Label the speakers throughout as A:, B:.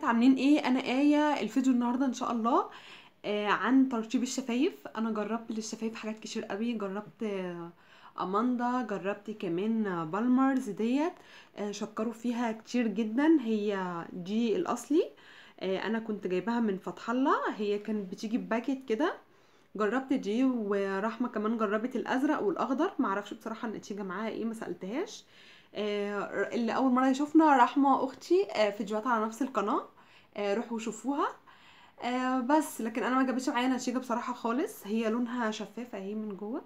A: ازيك عاملين ايه انا ايه الفيديو النهارده ان شاء الله آه عن ترطيب الشفايف انا جربت للشفايف حاجات كتير قوي جربت آه اماندا جربت كمان آه، بالمرز ديت آه شكروا فيها كتير جدا هي دي الاصلي آه انا كنت جايباها من فتح الله هي كانت بتيجي بباكت كده جربت دي ورحمه كمان جربت الازرق والاخضر معرفش بصراحه النتيجه معاها ايه ما سالتهاش آه، اللي اول مره يشوفنا رحمه اختي آه، فيديوهات على نفس القناه آه، روحوا شوفوها آه، بس لكن انا ما جابتش معايا نتيجه بصراحه خالص هي لونها شفافه اهي من جوه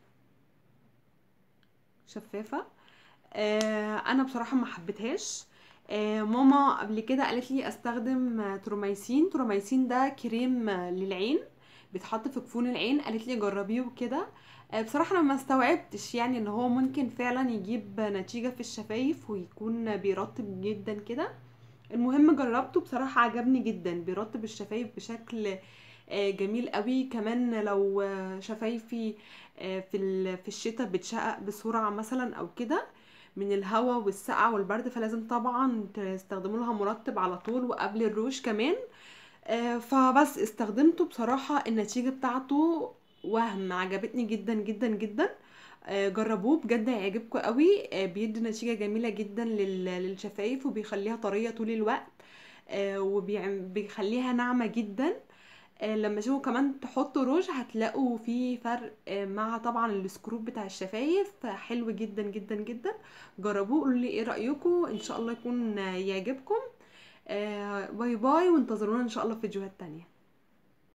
A: شفافه آه، انا بصراحه ما حبيتهاش آه، ماما قبل كده قالت لي استخدم آه، تروميسين تروميسين ده كريم آه، للعين بيتحط في جفون العين قالت لي جربيه وكده آه، بصراحة انا ما استوعبتش يعني ان هو ممكن فعلا يجيب نتيجة في الشفايف ويكون بيرطب جدا كده المهم جربته بصراحة عجبني جدا بيرطب الشفايف بشكل آه، جميل قوي كمان لو آه، شفايفي آه، في ال- في الشتاء بتشقق بسرعة مثلا او كده من الهواء والسقعة والبرد فلازم طبعا تستخدموا لها مرطب على طول وقبل الروش كمان آه، فبس استخدمته بصراحة النتيجة بتاعته وهم عجبتني جدا جدا جدا آه، جربوه بجد هيعجبكم قوي آه، بيدي نتيجة جميلة جدا لل- للشفايف وبيخليها طرية طول الوقت وبيخليها ناعمة جدا آه، لما تيجوا كمان تحطوا روج هتلاقوا في فرق آه، مع طبعا السكروب بتاع الشفايف حلو جدا جدا جدا جربوه قولوا لي ايه رأيكم ان شاء الله يكون آه، يعجبكم آه، باي باي وانتظرونا ان شاء الله في فيديوهات تانية